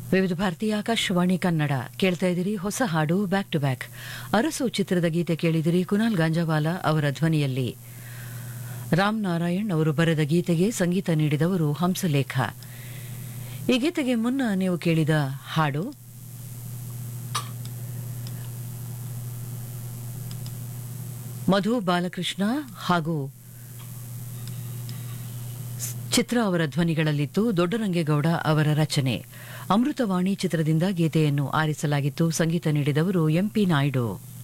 ವಿವಿಧ ಭಾರತೀಯ ಆಕಾಶವಾಣಿ ಕನ್ನಡ ಕೇಳ್ತಾ ಇದ್ದೀರಿ ಹೊಸ ಹಾಡು ಬ್ಯಾಕ್ ಟು ಬ್ಯಾಕ್ ಅರಸು ಚಿತ್ರದ ಗೀತೆ ಕೇಳಿದಿರಿ ಕುನಾಲ್ ಗಾಂಜಾವಾಲಾ ಅವರ ಧ್ವನಿಯಲ್ಲಿ ರಾಮ್ ನಾರಾಯಣ್ ಅವರು ಬರೆದ ಗೀತೆಗೆ ಸಂಗೀತ ನೀಡಿದವರು ಹಂಸಲೇಖ ಈ ಗೀತೆಗೆ ಮುನ್ನ ನೀವು ಕೇಳಿದ ಹಾಡು ಮಧು ಬಾಲಕೃಷ್ಣ ಹಾಗೂ ಚಿತ್ರ ಅವರ ಧ್ವನಿಗಳಲ್ಲಿತ್ತು ದೊಡ್ಡರಂಗೇಗೌಡ ಅವರ ರಚನೆ ಅಮೃತವಾಣಿ ಚಿತ್ರದಿಂದ ಗೀತೆಯನ್ನು ಆರಿಸಲಾಗಿತ್ತು ಸಂಗೀತ ನೀಡಿದವರು ಎಂಪಿ ನಾಯ್ಡು